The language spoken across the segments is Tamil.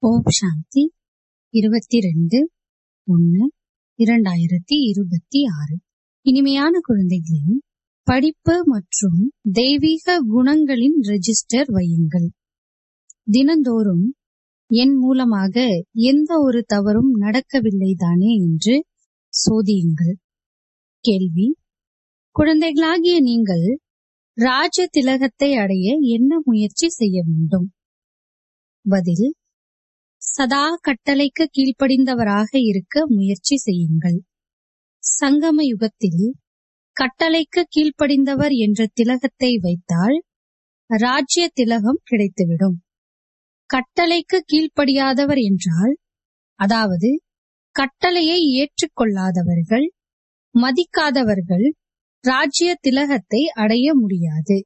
ஓம் சாந்தி இருபத்தி ரெண்டு ஒன்னு இரண்டாயிரத்தி இருபத்தி ஆறு இனிமையான குழந்தைகளின் படிப்பு மற்றும் தெய்வீக குணங்களின் ரெஜிஸ்டர் வையுங்கள் தினந்தோறும் என் மூலமாக எந்த ஒரு தவறும் நடக்கவில்லை தானே என்று சோதியுங்கள் கேள்வி குழந்தைகளாகிய நீங்கள் ராஜ திலகத்தை அடைய என்ன முயற்சி செய்ய வேண்டும் பதில் சதா கட்டளைக்கு கீழ்ப்படிந்தவராக இருக்க முயற்சி செய்யுங்கள் சங்கம யுகத்தில் கட்டளைக்கு கீழ்ப்படிந்தவர் என்ற திலகத்தை வைத்தால் ராஜ்ய திலகம் கிடைத்துவிடும் கட்டளைக்கு கீழ்ப்படியாதவர் என்றால் அதாவது கட்டளையை ஏற்றுக்கொள்ளாதவர்கள் மதிக்காதவர்கள் ராஜ்ய திலகத்தை அடைய முடியாது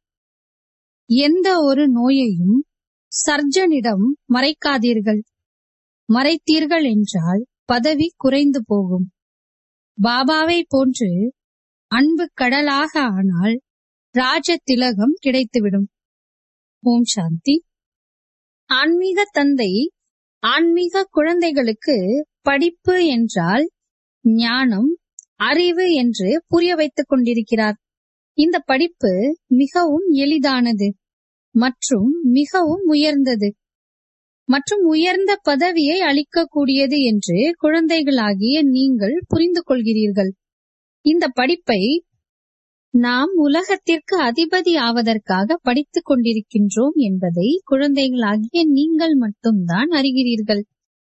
எந்த ஒரு நோயையும் சர்ஜனிடம் மறைக்காதீர்கள் மறைத்தீர்கள் என்றால் பதவி குறைந்து போகும் பாபாவை போன்று அன்பு கடலாக ஆனால் ராஜ திலகம் கிடைத்துவிடும் ஓம் சாந்தி ஆன்மீக தந்தை ஆன்மீக குழந்தைகளுக்கு படிப்பு என்றால் ஞானம் அறிவு என்று புரிய வைத்துக் கொண்டிருக்கிறார் இந்த படிப்பு மிகவும் எளிதானது மற்றும் மிகவும் உயர்ந்தது மற்றும் உயர்ந்த பதவியை அளிக்கக்கூடியது என்று குழந்தைகளாகிய நீங்கள் புரிந்து கொள்கிறீர்கள் இந்த படிப்பை நாம் உலகத்திற்கு அதிபதி ஆவதற்காக படித்துக் கொண்டிருக்கின்றோம் என்பதை குழந்தைகளாகிய நீங்கள் மட்டும்தான் அறிகிறீர்கள்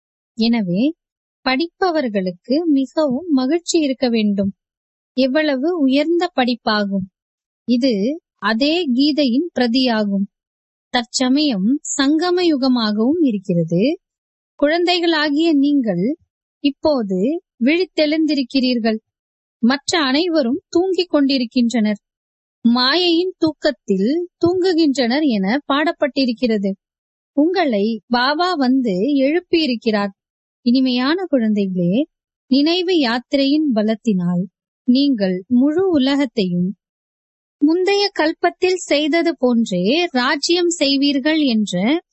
எனவே படிப்பவர்களுக்கு மிகவும் மகிழ்ச்சி இருக்க வேண்டும் எவ்வளவு உயர்ந்த படிப்பாகும் இது அதே கீதையின் பிரதியாகும் தற்சமயம் சங்கம யுகமாகவும் இருக்கிறது குழந்தைகளாகிய நீங்கள் இப்போது விழித்தெழுந்திருக்கிறீர்கள் மற்ற அனைவரும் தூங்கிக் கொண்டிருக்கின்றனர் மாயையின் தூக்கத்தில் தூங்குகின்றனர் என பாடப்பட்டிருக்கிறது உங்களை பாபா வந்து எழுப்பியிருக்கிறார் இனிமையான குழந்தைகளே நினைவு யாத்திரையின் பலத்தினால் நீங்கள் முழு உலகத்தையும் முந்தைய கல்பத்தில் செய்தது போன்றே ராஜ்யம் செய்வீர்கள் என்ற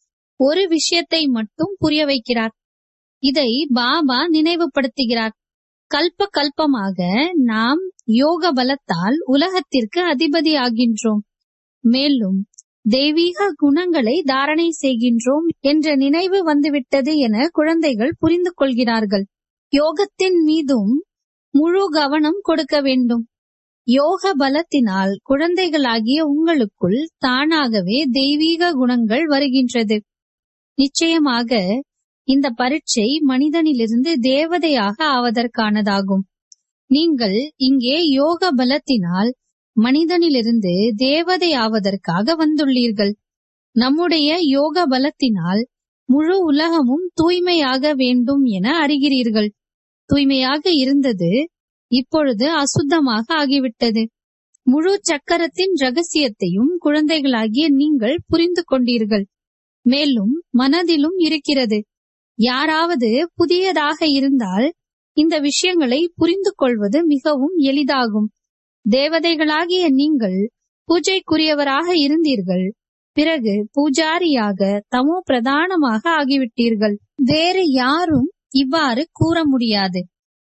ஒரு விஷயத்தை மட்டும் புரிய வைக்கிறார் இதை பாபா நினைவுபடுத்துகிறார் கல்ப கல்பமாக நாம் யோக பலத்தால் உலகத்திற்கு அதிபதி ஆகின்றோம் மேலும் தெய்வீக குணங்களை தாரணை செய்கின்றோம் என்ற நினைவு வந்துவிட்டது என குழந்தைகள் புரிந்து கொள்கிறார்கள் யோகத்தின் மீதும் முழு கவனம் கொடுக்க வேண்டும் யோக பலத்தினால் குழந்தைகளாகிய உங்களுக்குள் தானாகவே தெய்வீக குணங்கள் வருகின்றது நிச்சயமாக இந்த பரீட்சை மனிதனிலிருந்து தேவதையாக ஆவதற்கானதாகும் நீங்கள் இங்கே யோக பலத்தினால் மனிதனிலிருந்து தேவதை ஆவதற்காக வந்துள்ளீர்கள் நம்முடைய யோக பலத்தினால் முழு உலகமும் தூய்மையாக வேண்டும் என அறிகிறீர்கள் தூய்மையாக இருந்தது இப்பொழுது அசுத்தமாக ஆகிவிட்டது முழு சக்கரத்தின் ரகசியத்தையும் குழந்தைகளாகிய நீங்கள் புரிந்து கொண்டீர்கள் மேலும் மனதிலும் இருக்கிறது யாராவது புதியதாக இருந்தால் இந்த விஷயங்களை புரிந்து கொள்வது மிகவும் எளிதாகும் தேவதைகளாகிய நீங்கள் பூஜைக்குரியவராக இருந்தீர்கள் பிறகு பூஜாரியாக தமோ பிரதானமாக ஆகிவிட்டீர்கள் வேறு யாரும் இவ்வாறு கூற முடியாது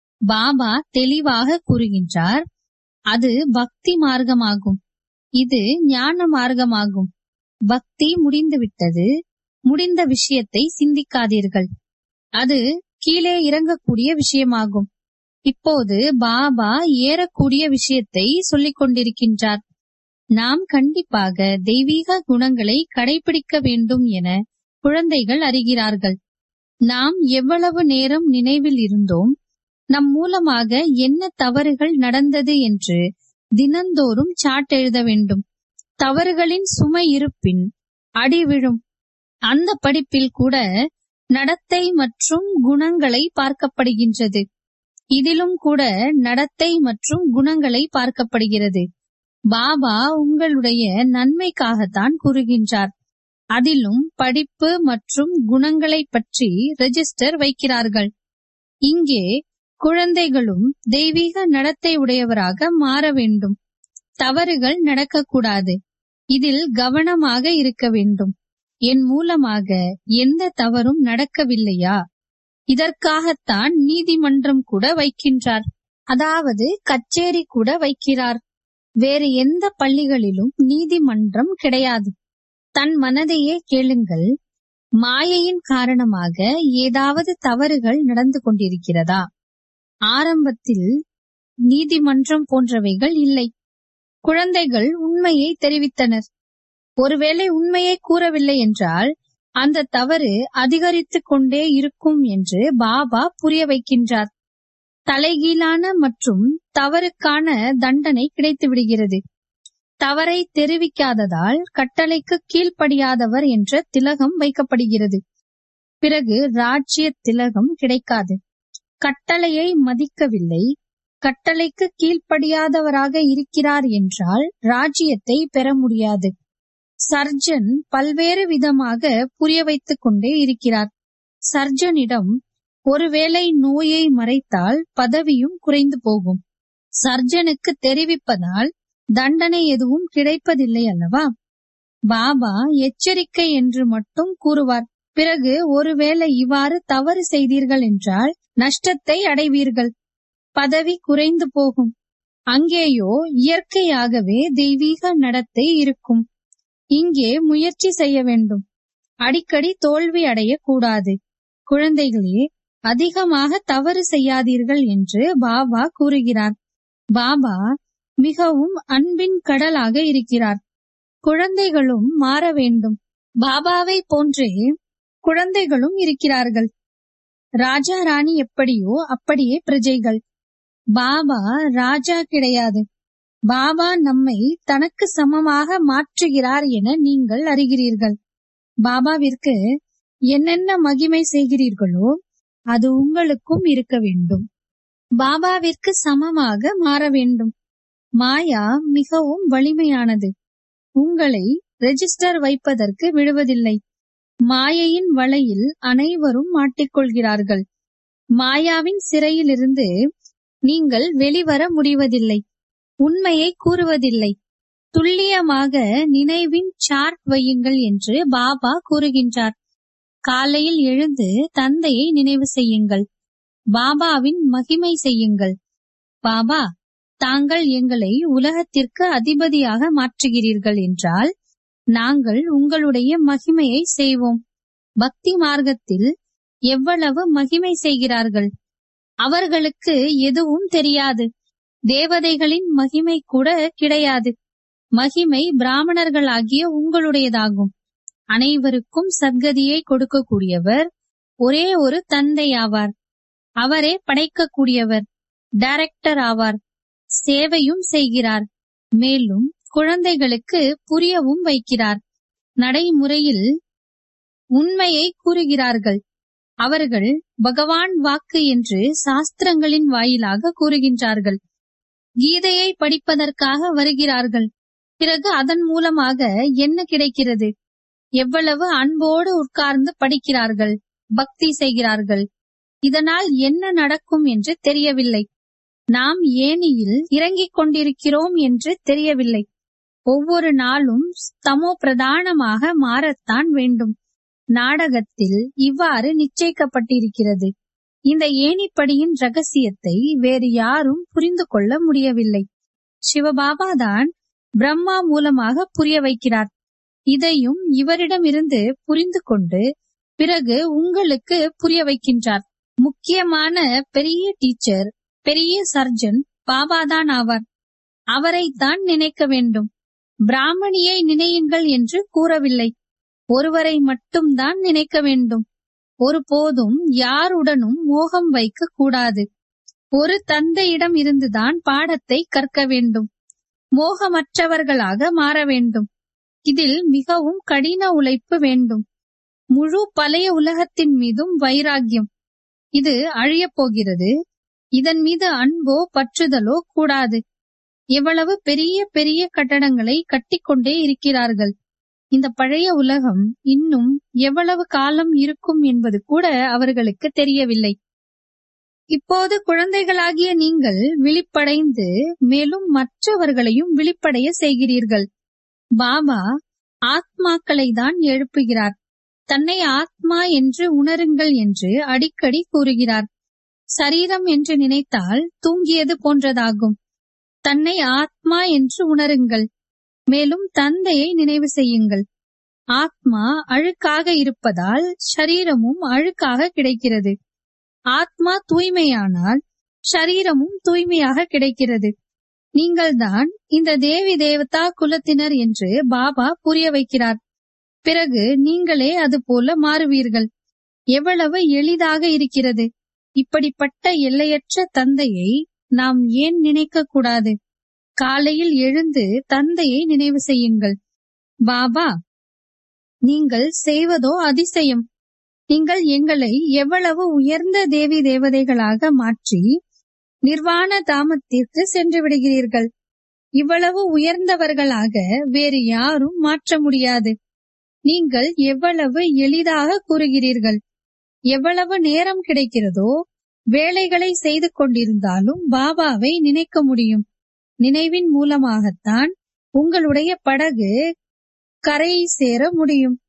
பாபா தெளிவாக கூறுகின்றார் அது பக்தி மார்க்கமாகும் இது ஞான மார்க்கமாகும் பக்தி முடிந்துவிட்டது முடிந்த விஷயத்தை சிந்திக்காதீர்கள் அது கீழே இறங்கக்கூடிய விஷயமாகும் இப்போது பாபா ஏறக்கூடிய விஷயத்தை சொல்லிக் கொண்டிருக்கின்றார் நாம் கண்டிப்பாக தெய்வீக குணங்களை கடைபிடிக்க வேண்டும் என குழந்தைகள் அறிகிறார்கள் நாம் எவ்வளவு நேரம் நினைவில் இருந்தோம் நம் மூலமாக என்ன தவறுகள் நடந்தது என்று தினந்தோறும் சாட் எழுத வேண்டும் தவறுகளின் சுமை இருப்பின் அடி விழும் அந்த படிப்பில் கூட நடத்தை மற்றும் குணங்களை பார்க்கப்படுகின்றது இதிலும் கூட நடத்தை மற்றும் குணங்களை பார்க்கப்படுகிறது பாபா உங்களுடைய நன்மைக்காகத்தான் கூறுகின்றார் அதிலும் படிப்பு மற்றும் குணங்களை பற்றி ரெஜிஸ்டர் வைக்கிறார்கள் இங்கே குழந்தைகளும் தெய்வீக நடத்தை உடையவராக மாற வேண்டும் தவறுகள் நடக்கக்கூடாது இதில் கவனமாக இருக்க வேண்டும் என் மூலமாக எந்த தவறும் நடக்கவில்லையா இதற்காகத்தான் நீதிமன்றம் கூட வைக்கின்றார் அதாவது கச்சேரி கூட வைக்கிறார் வேறு எந்த பள்ளிகளிலும் நீதிமன்றம் கிடையாது தன் மனதையே கேளுங்கள் மாயையின் காரணமாக ஏதாவது தவறுகள் நடந்து கொண்டிருக்கிறதா ஆரம்பத்தில் நீதிமன்றம் போன்றவைகள் இல்லை குழந்தைகள் உண்மையை தெரிவித்தனர் ஒருவேளை உண்மையை கூறவில்லை என்றால் அந்த தவறு அதிகரித்துக் கொண்டே இருக்கும் என்று பாபா புரிய வைக்கின்றார் தலைகீழான மற்றும் தவறுக்கான தண்டனை கிடைத்து விடுகிறது தவறை தெரிவிக்காததால் கட்டளைக்கு கீழ்ப்படியாதவர் என்ற திலகம் வைக்கப்படுகிறது பிறகு ராஜ்ய திலகம் கிடைக்காது கட்டளையை மதிக்கவில்லை கட்டளைக்கு கீழ்ப்படியாதவராக இருக்கிறார் என்றால் ராஜ்யத்தை பெற முடியாது சர்ஜன் பல்வேறு விதமாக புரிய வைத்துக் கொண்டே இருக்கிறார் சர்ஜனிடம் ஒருவேளை நோயை மறைத்தால் பதவியும் குறைந்து போகும் சர்ஜனுக்கு தெரிவிப்பதால் தண்டனை எதுவும் கிடைப்பதில்லை அல்லவா பாபா எச்சரிக்கை என்று மட்டும் கூறுவார் பிறகு ஒருவேளை இவ்வாறு தவறு செய்தீர்கள் என்றால் நஷ்டத்தை அடைவீர்கள் பதவி குறைந்து போகும் அங்கேயோ இயற்கையாகவே தெய்வீக நடத்தை இருக்கும் இங்கே முயற்சி செய்ய வேண்டும் அடிக்கடி தோல்வி அடையக்கூடாது குழந்தைகளே அதிகமாக தவறு செய்யாதீர்கள் என்று பாபா கூறுகிறார் பாபா மிகவும் அன்பின் கடலாக இருக்கிறார் குழந்தைகளும் மாற வேண்டும் பாபாவை போன்றே குழந்தைகளும் இருக்கிறார்கள் ராஜா ராணி எப்படியோ அப்படியே பிரஜைகள் பாபா ராஜா கிடையாது பாபா நம்மை தனக்கு சமமாக மாற்றுகிறார் என நீங்கள் அறிகிறீர்கள் பாபாவிற்கு என்னென்ன மகிமை செய்கிறீர்களோ அது உங்களுக்கும் இருக்க வேண்டும் பாபாவிற்கு சமமாக மாற வேண்டும் மாயா மிகவும் வலிமையானது உங்களை ரெஜிஸ்டர் வைப்பதற்கு விடுவதில்லை மாயையின் வலையில் அனைவரும் மாட்டிக்கொள்கிறார்கள் மாயாவின் சிறையிலிருந்து நீங்கள் வெளிவர முடிவதில்லை உண்மையை கூறுவதில்லை துல்லியமாக நினைவின் சார்ட் வையுங்கள் என்று பாபா கூறுகின்றார் காலையில் எழுந்து தந்தையை நினைவு செய்யுங்கள் பாபாவின் மகிமை செய்யுங்கள் பாபா தாங்கள் எங்களை உலகத்திற்கு அதிபதியாக மாற்றுகிறீர்கள் என்றால் நாங்கள் உங்களுடைய மகிமையை செய்வோம் பக்தி மார்க்கத்தில் எவ்வளவு மகிமை செய்கிறார்கள் அவர்களுக்கு எதுவும் தெரியாது தேவதைகளின் மகிமை கூட கிடையாது மகிமை பிராமணர்களாகிய உங்களுடையதாகும் அனைவருக்கும் சத்கதியை கொடுக்கக்கூடியவர் ஒரே ஒரு தந்தை ஆவார் அவரே படைக்கக்கூடியவர் டைரக்டர் ஆவார் சேவையும் செய்கிறார் மேலும் குழந்தைகளுக்கு புரியவும் வைக்கிறார் நடைமுறையில் உண்மையை கூறுகிறார்கள் அவர்கள் பகவான் வாக்கு என்று சாஸ்திரங்களின் வாயிலாக கூறுகின்றார்கள் கீதையை படிப்பதற்காக வருகிறார்கள் பிறகு அதன் மூலமாக என்ன கிடைக்கிறது எவ்வளவு அன்போடு உட்கார்ந்து படிக்கிறார்கள் பக்தி செய்கிறார்கள் இதனால் என்ன நடக்கும் என்று தெரியவில்லை நாம் ஏனியில் இறங்கிக் கொண்டிருக்கிறோம் என்று தெரியவில்லை ஒவ்வொரு நாளும் தமோ பிரதானமாக மாறத்தான் வேண்டும் நாடகத்தில் இவ்வாறு நிச்சயிக்கப்பட்டிருக்கிறது இந்த ஏணிப்படியின் ரகசியத்தை வேறு யாரும் புரிந்து கொள்ள முடியவில்லை சிவபாபா தான் பிரம்மா மூலமாக புரிய வைக்கிறார் இதையும் இவரிடமிருந்து புரிந்து கொண்டு பிறகு உங்களுக்கு புரிய வைக்கின்றார் முக்கியமான பெரிய டீச்சர் பெரிய சர்ஜன் பாபாதான் ஆவார் அவரைத்தான் நினைக்க வேண்டும் பிராமணியை நினையுங்கள் என்று கூறவில்லை ஒருவரை மட்டும்தான் நினைக்க வேண்டும் ஒருபோதும் யாருடனும் மோகம் வைக்க கூடாது ஒரு தந்தையிடம் இருந்துதான் பாடத்தை கற்க வேண்டும் மோகமற்றவர்களாக மாற வேண்டும் இதில் மிகவும் கடின உழைப்பு வேண்டும் முழு பழைய உலகத்தின் மீதும் வைராக்கியம் இது அழியப் போகிறது இதன் மீது அன்போ பற்றுதலோ கூடாது எவ்வளவு பெரிய பெரிய கட்டடங்களை கட்டிக்கொண்டே இருக்கிறார்கள் இந்த பழைய உலகம் இன்னும் எவ்வளவு காலம் இருக்கும் என்பது கூட அவர்களுக்கு தெரியவில்லை இப்போது குழந்தைகளாகிய நீங்கள் விழிப்படைந்து மேலும் மற்றவர்களையும் விழிப்படைய செய்கிறீர்கள் பாபா ஆத்மாக்களை தான் எழுப்புகிறார் தன்னை ஆத்மா என்று உணருங்கள் என்று அடிக்கடி கூறுகிறார் சரீரம் என்று நினைத்தால் தூங்கியது போன்றதாகும் தன்னை ஆத்மா என்று உணருங்கள் மேலும் தந்தையை நினைவு செய்யுங்கள் ஆத்மா அழுக்காக இருப்பதால் ஷரீரமும் அழுக்காக கிடைக்கிறது ஆத்மா தூய்மையானால் ஷரீரமும் தூய்மையாக கிடைக்கிறது நீங்கள்தான் இந்த தேவி தேவதா குலத்தினர் என்று பாபா புரிய வைக்கிறார் பிறகு நீங்களே அது போல மாறுவீர்கள் எவ்வளவு எளிதாக இருக்கிறது இப்படிப்பட்ட எல்லையற்ற தந்தையை நாம் ஏன் நினைக்க கூடாது காலையில் எழுந்து தந்தையை நினைவு செய்யுங்கள் பாபா நீங்கள் செய்வதோ அதிசயம் நீங்கள் எங்களை எவ்வளவு உயர்ந்த தேவி தேவதைகளாக மாற்றி நிர்வாண தாமத்திற்கு சென்று விடுகிறீர்கள் இவ்வளவு உயர்ந்தவர்களாக வேறு யாரும் மாற்ற முடியாது நீங்கள் எவ்வளவு எளிதாக கூறுகிறீர்கள் எவ்வளவு நேரம் கிடைக்கிறதோ வேலைகளை செய்து கொண்டிருந்தாலும் பாபாவை நினைக்க முடியும் நினைவின் மூலமாகத்தான் உங்களுடைய படகு கரையை சேர முடியும்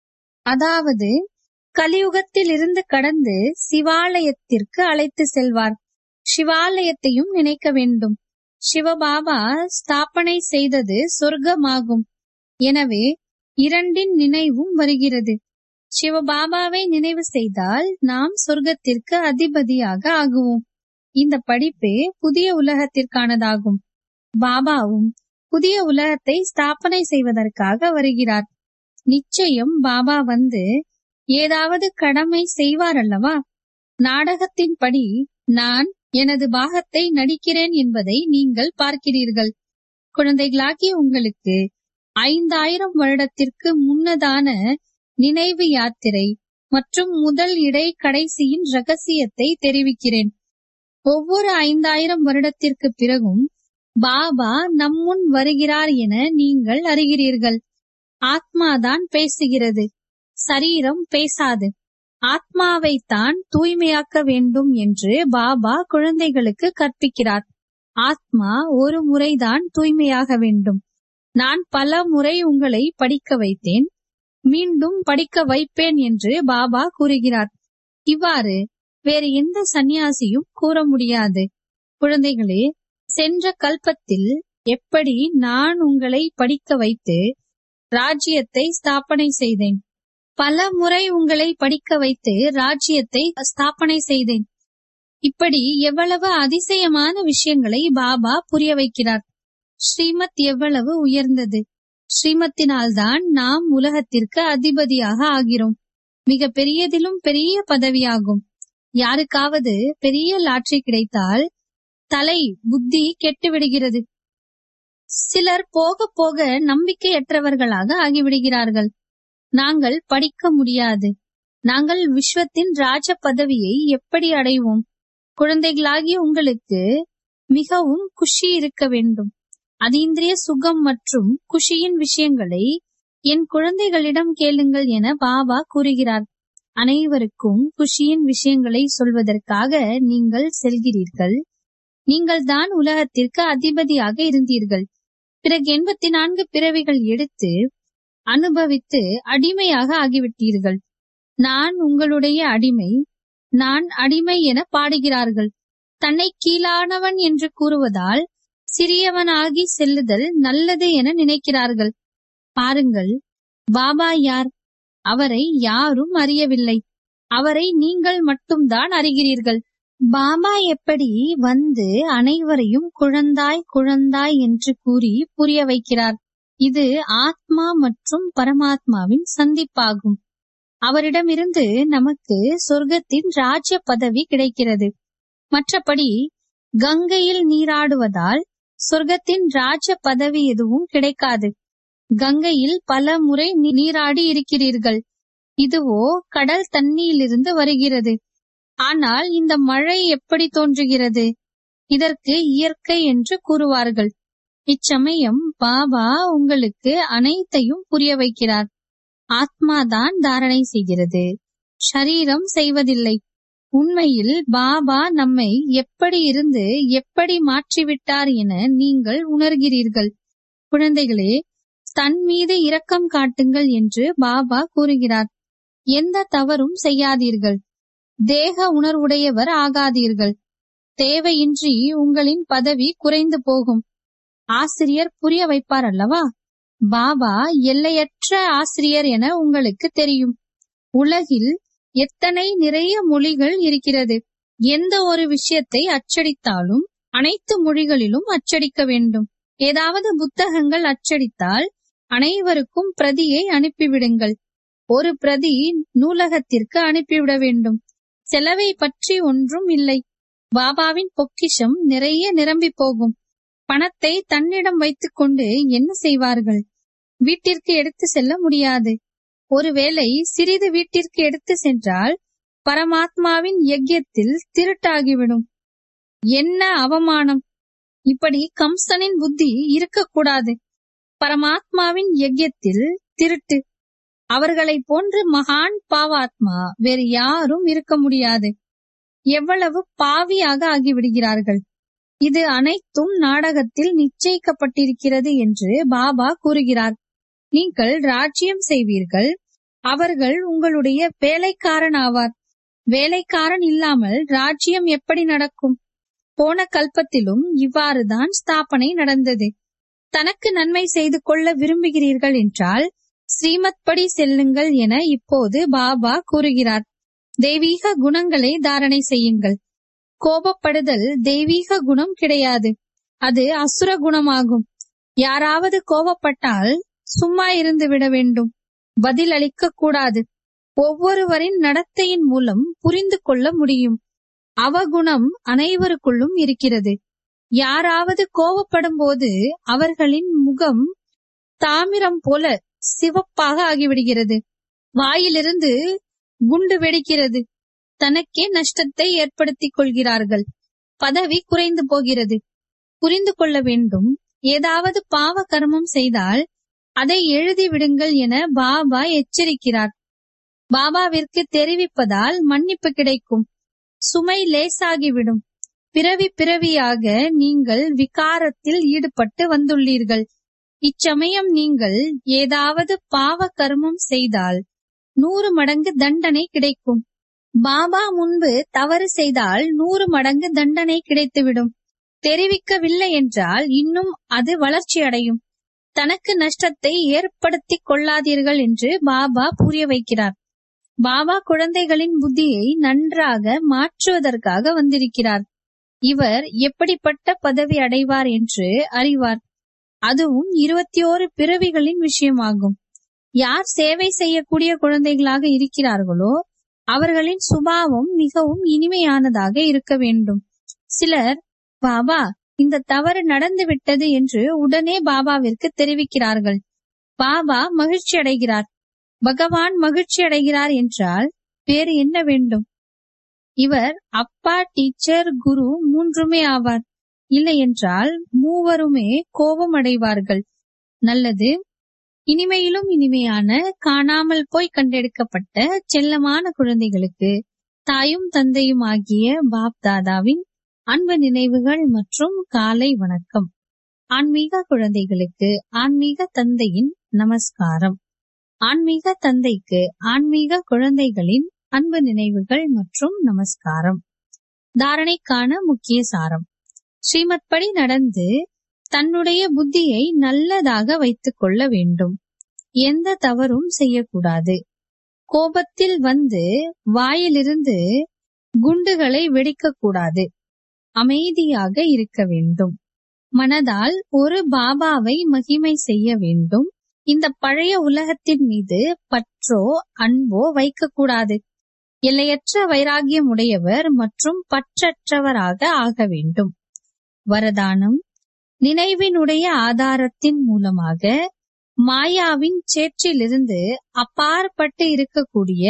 அதாவது கலியுகத்தில் இருந்து கடந்து சிவாலயத்திற்கு அழைத்து செல்வார் சிவாலயத்தையும் நினைக்க வேண்டும் சிவபாபா ஸ்தாபனை செய்தது சொர்க்கமாகும் எனவே இரண்டின் நினைவும் வருகிறது சிவபாபாவை நினைவு செய்தால் நாம் சொர்க்கத்திற்கு அதிபதியாக ஆகுவோம் இந்த படிப்பே புதிய உலகத்திற்கானதாகும் பாபாவும் புதிய உலகத்தை ஸ்தாபனை செய்வதற்காக வருகிறார் நிச்சயம் பாபா வந்து ஏதாவது கடமை செய்வார் அல்லவா நாடகத்தின்படி நான் எனது பாகத்தை நடிக்கிறேன் என்பதை நீங்கள் பார்க்கிறீர்கள் குழந்தைகளாகி உங்களுக்கு ஐந்தாயிரம் வருடத்திற்கு முன்னதான நினைவு யாத்திரை மற்றும் முதல் இடை கடைசியின் ரகசியத்தை தெரிவிக்கிறேன் ஒவ்வொரு ஐந்தாயிரம் வருடத்திற்கு பிறகும் பாபா நம்முன் வருகிறார் என நீங்கள் அறிகிறீர்கள் ஆத்மாதான் பேசுகிறது சரீரம் பேசாது ஆத்மாவை தான் தூய்மையாக்க வேண்டும் என்று பாபா குழந்தைகளுக்கு கற்பிக்கிறார் ஆத்மா ஒரு முறைதான் தூய்மையாக வேண்டும் நான் பல முறை உங்களை படிக்க வைத்தேன் மீண்டும் படிக்க வைப்பேன் என்று பாபா கூறுகிறார் இவ்வாறு வேறு எந்த சந்நியாசியும் கூற முடியாது குழந்தைகளே சென்ற கல்பத்தில் எப்படி நான் உங்களை படிக்க வைத்து ராஜ்யத்தை ஸ்தாபனை செய்தேன் பல முறை உங்களை படிக்க வைத்து ராஜ்யத்தை ஸ்தாபனை செய்தேன் இப்படி எவ்வளவு அதிசயமான விஷயங்களை பாபா புரிய வைக்கிறார் ஸ்ரீமத் எவ்வளவு உயர்ந்தது ஸ்ரீமத்தினால்தான் நாம் உலகத்திற்கு அதிபதியாக ஆகிறோம் மிக பெரியதிலும் பெரிய பதவியாகும் யாருக்காவது பெரிய லாட்ரி கிடைத்தால் தலை புத்தி கெட்டு விடுகிறது சிலர் போக போக நம்பிக்கையற்றவர்களாக ஆகிவிடுகிறார்கள் நாங்கள் படிக்க முடியாது நாங்கள் விஸ்வத்தின் ராஜ பதவியை எப்படி அடைவோம் குழந்தைகளாகிய உங்களுக்கு மிகவும் குஷி இருக்க வேண்டும் அதீந்திரிய சுகம் மற்றும் குஷியின் விஷயங்களை என் குழந்தைகளிடம் கேளுங்கள் என பாபா கூறுகிறார் அனைவருக்கும் குஷியின் விஷயங்களை சொல்வதற்காக நீங்கள் செல்கிறீர்கள் நீங்கள் தான் உலகத்திற்கு அதிபதியாக இருந்தீர்கள் பிறகு எண்பத்தி நான்கு பிறவிகள் எடுத்து அனுபவித்து அடிமையாக ஆகிவிட்டீர்கள் நான் உங்களுடைய அடிமை நான் அடிமை என பாடுகிறார்கள் தன்னை கீழானவன் என்று கூறுவதால் சிறியவனாகி செல்லுதல் நல்லது என நினைக்கிறார்கள் பாருங்கள் பாபா யார் அவரை யாரும் அறியவில்லை அவரை நீங்கள் மட்டும்தான் அறிகிறீர்கள் பாபா எப்படி வந்து அனைவரையும் குழந்தாய் குழந்தாய் என்று கூறி புரிய வைக்கிறார் இது ஆத்மா மற்றும் பரமாத்மாவின் சந்திப்பாகும் அவரிடமிருந்து நமக்கு சொர்க்கத்தின் ராஜ்ய பதவி கிடைக்கிறது மற்றபடி கங்கையில் நீராடுவதால் சொர்க்கத்தின் ராஜ பதவி எதுவும் கிடைக்காது கங்கையில் பல முறை நீராடி இருக்கிறீர்கள் இதுவோ கடல் தண்ணியிலிருந்து வருகிறது ஆனால் இந்த மழை எப்படி தோன்றுகிறது இதற்கு இயற்கை என்று கூறுவார்கள் இச்சமயம் பாபா உங்களுக்கு அனைத்தையும் புரிய வைக்கிறார் ஆத்மாதான் தாரணை செய்கிறது ஷரீரம் செய்வதில்லை உண்மையில் பாபா நம்மை எப்படி இருந்து எப்படி மாற்றிவிட்டார் என நீங்கள் உணர்கிறீர்கள் குழந்தைகளே தன் மீது இரக்கம் காட்டுங்கள் என்று பாபா கூறுகிறார் எந்த தவறும் செய்யாதீர்கள் தேக உணர்வுடையவர் ஆகாதீர்கள் தேவையின்றி உங்களின் பதவி குறைந்து போகும் ஆசிரியர் புரிய வைப்பார் அல்லவா பாபா எல்லையற்ற ஆசிரியர் என உங்களுக்கு தெரியும் உலகில் எத்தனை நிறைய மொழிகள் இருக்கிறது எந்த ஒரு விஷயத்தை அச்சடித்தாலும் அனைத்து மொழிகளிலும் அச்சடிக்க வேண்டும் ஏதாவது புத்தகங்கள் அச்சடித்தால் அனைவருக்கும் பிரதியை அனுப்பிவிடுங்கள் ஒரு பிரதி நூலகத்திற்கு அனுப்பிவிட வேண்டும் செலவை பற்றி ஒன்றும் இல்லை பாபாவின் பொக்கிஷம் நிறைய நிரம்பி போகும் பணத்தை தன்னிடம் வைத்துக்கொண்டு என்ன செய்வார்கள் வீட்டிற்கு எடுத்து செல்ல முடியாது ஒருவேளை சிறிது வீட்டிற்கு எடுத்து சென்றால் பரமாத்மாவின் யஜ்யத்தில் திருட்டாகிவிடும் என்ன அவமானம் இப்படி கம்சனின் புத்தி இருக்கக்கூடாது பரமாத்மாவின் யஜ்யத்தில் திருட்டு அவர்களைப் போன்று மகான் பாவாத்மா வேறு யாரும் இருக்க முடியாது எவ்வளவு பாவியாக ஆகிவிடுகிறார்கள் இது அனைத்தும் நாடகத்தில் நிச்சயிக்கப்பட்டிருக்கிறது என்று பாபா கூறுகிறார் நீங்கள் ராஜ்யம் செய்வீர்கள் அவர்கள் உங்களுடைய வேலைக்காரன் ஆவார் வேலைக்காரன் இல்லாமல் ராஜ்யம் எப்படி நடக்கும் போன கல்பத்திலும் இவ்வாறுதான் ஸ்தாபனை நடந்தது தனக்கு நன்மை செய்து கொள்ள விரும்புகிறீர்கள் என்றால் ஸ்ரீமத் படி செல்லுங்கள் என இப்போது பாபா கூறுகிறார் தெய்வீக குணங்களை தாரணை செய்யுங்கள் கோபப்படுதல் தெய்வீக குணம் கிடையாது அது அசுர குணமாகும் யாராவது கோபப்பட்டால் சும்மா இருந்து விட வேண்டும் பதில் அளிக்க கூடாது ஒவ்வொருவரின் நடத்தையின் மூலம் புரிந்து கொள்ள முடியும் அவகுணம் அனைவருக்குள்ளும் இருக்கிறது யாராவது கோபப்படும் போது அவர்களின் முகம் தாமிரம் போல சிவப்பாக ஆகிவிடுகிறது வாயிலிருந்து குண்டு வெடிக்கிறது தனக்கே நஷ்டத்தை ஏற்படுத்திக் கொள்கிறார்கள் பதவி குறைந்து போகிறது புரிந்து கொள்ள வேண்டும் ஏதாவது பாவ கர்மம் செய்தால் அதை எழுதி விடுங்கள் என பாபா எச்சரிக்கிறார் பாபாவிற்கு தெரிவிப்பதால் மன்னிப்பு கிடைக்கும் சுமை லேசாகிவிடும் பிறவி பிறவியாக நீங்கள் விகாரத்தில் ஈடுபட்டு வந்துள்ளீர்கள் இச்சமயம் நீங்கள் ஏதாவது பாவ கர்மம் செய்தால் நூறு மடங்கு தண்டனை கிடைக்கும் பாபா முன்பு தவறு செய்தால் நூறு மடங்கு தண்டனை கிடைத்துவிடும் தெரிவிக்கவில்லை என்றால் இன்னும் அது வளர்ச்சி அடையும் தனக்கு நஷ்டத்தை ஏற்படுத்திக் கொள்ளாதீர்கள் என்று பாபா புரிய வைக்கிறார் பாபா குழந்தைகளின் புத்தியை நன்றாக மாற்றுவதற்காக வந்திருக்கிறார் இவர் எப்படிப்பட்ட பதவி அடைவார் என்று அறிவார் அதுவும் இருபத்தி ஓரு பிறவிகளின் விஷயமாகும் யார் சேவை செய்யக்கூடிய குழந்தைகளாக இருக்கிறார்களோ அவர்களின் சுபாவம் மிகவும் இனிமையானதாக இருக்க வேண்டும் சிலர் பாபா இந்த தவறு நடந்து விட்டது என்று உடனே பாபாவிற்கு தெரிவிக்கிறார்கள் பாபா மகிழ்ச்சி அடைகிறார் பகவான் மகிழ்ச்சி அடைகிறார் என்றால் வேறு என்ன வேண்டும் இவர் அப்பா டீச்சர் குரு மூன்றுமே ஆவார் இல்லை என்றால் மூவருமே கோபம் அடைவார்கள் நல்லது இனிமையிலும் இனிமையான காணாமல் போய் கண்டெடுக்கப்பட்ட செல்லமான குழந்தைகளுக்கு தாயும் தந்தையும் ஆகிய பாப் தாதாவின் அன்பு நினைவுகள் மற்றும் காலை வணக்கம் ஆன்மீக குழந்தைகளுக்கு ஆன்மீக தந்தையின் நமஸ்காரம் ஆன்மீக தந்தைக்கு ஆன்மீக குழந்தைகளின் அன்பு நினைவுகள் மற்றும் நமஸ்காரம் தாரணைக்கான முக்கிய சாரம் ஸ்ரீமத் படி நடந்து தன்னுடைய புத்தியை நல்லதாக வைத்துக் கொள்ள வேண்டும் எந்த தவறும் செய்யக்கூடாது கோபத்தில் வந்து வாயிலிருந்து குண்டுகளை வெடிக்கக் கூடாது அமைதியாக இருக்க வேண்டும் மனதால் ஒரு பாபாவை மகிமை செய்ய வேண்டும் இந்த பழைய உலகத்தின் மீது பற்றோ அன்போ வைக்கக்கூடாது எல்லையற்ற வைராகியம் உடையவர் மற்றும் பற்றற்றவராக ஆக வேண்டும் வரதானம் நினைவினுடைய ஆதாரத்தின் மூலமாக மாயாவின் சேற்றிலிருந்து அப்பாற்பட்டு இருக்கக்கூடிய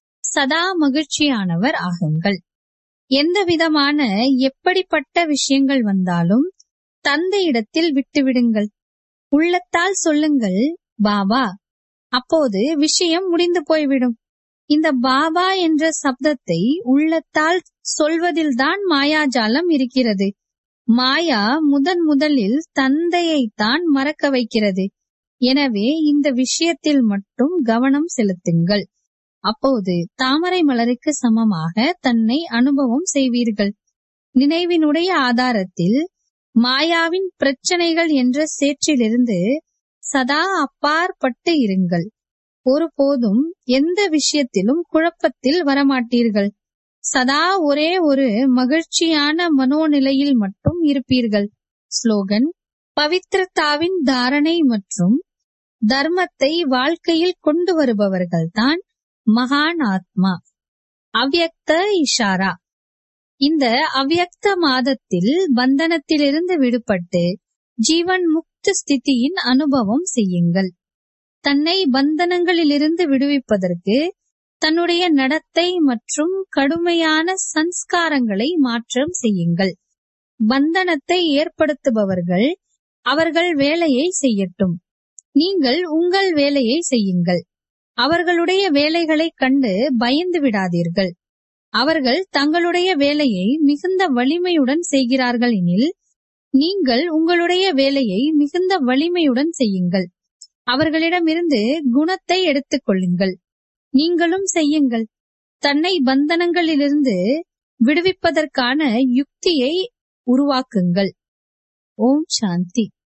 சதா மகிழ்ச்சியானவர் ஆகுங்கள் எந்த விதமான எப்படிப்பட்ட விஷயங்கள் வந்தாலும் தந்தையிடத்தில் விட்டுவிடுங்கள் உள்ளத்தால் சொல்லுங்கள் பாபா அப்போது விஷயம் முடிந்து போய்விடும் இந்த பாபா என்ற சப்தத்தை உள்ளத்தால் சொல்வதில்தான் மாயாஜாலம் இருக்கிறது மாயா முதன் முதலில் தந்தையை தான் மறக்க வைக்கிறது எனவே இந்த விஷயத்தில் மட்டும் கவனம் செலுத்துங்கள் அப்போது தாமரை மலருக்கு சமமாக தன்னை அனுபவம் செய்வீர்கள் நினைவினுடைய ஆதாரத்தில் மாயாவின் பிரச்சனைகள் என்ற சேற்றிலிருந்து சதா அப்பாற்பட்டு இருங்கள் ஒருபோதும் எந்த விஷயத்திலும் குழப்பத்தில் வரமாட்டீர்கள் சதா ஒரே ஒரு மகிழ்ச்சியான மனோநிலையில் மட்டும் இருப்பீர்கள் ஸ்லோகன் பவித்ரதாவின் தாரணை மற்றும் தர்மத்தை வாழ்க்கையில் கொண்டு வருபவர்கள்தான் மகான் ஆத்மா அவ்யக்த இஷாரா இந்த அவ்யக்த மாதத்தில் பந்தனத்திலிருந்து விடுபட்டு ஜீவன் முக்த ஸ்திதியின் அனுபவம் செய்யுங்கள் தன்னை பந்தனங்களிலிருந்து விடுவிப்பதற்கு தன்னுடைய நடத்தை மற்றும் கடுமையான சன்ஸ்காரங்களை மாற்றம் செய்யுங்கள் பந்தனத்தை ஏற்படுத்துபவர்கள் அவர்கள் வேலையை செய்யட்டும் நீங்கள் உங்கள் வேலையை செய்யுங்கள் அவர்களுடைய வேலைகளை கண்டு பயந்து விடாதீர்கள் அவர்கள் தங்களுடைய வேலையை மிகுந்த வலிமையுடன் செய்கிறார்கள் எனில் நீங்கள் உங்களுடைய வேலையை மிகுந்த வலிமையுடன் செய்யுங்கள் அவர்களிடமிருந்து குணத்தை எடுத்துக் கொள்ளுங்கள் நீங்களும் செய்யுங்கள் தன்னை பந்தனங்களிலிருந்து விடுவிப்பதற்கான யுக்தியை உருவாக்குங்கள் ஓம் சாந்தி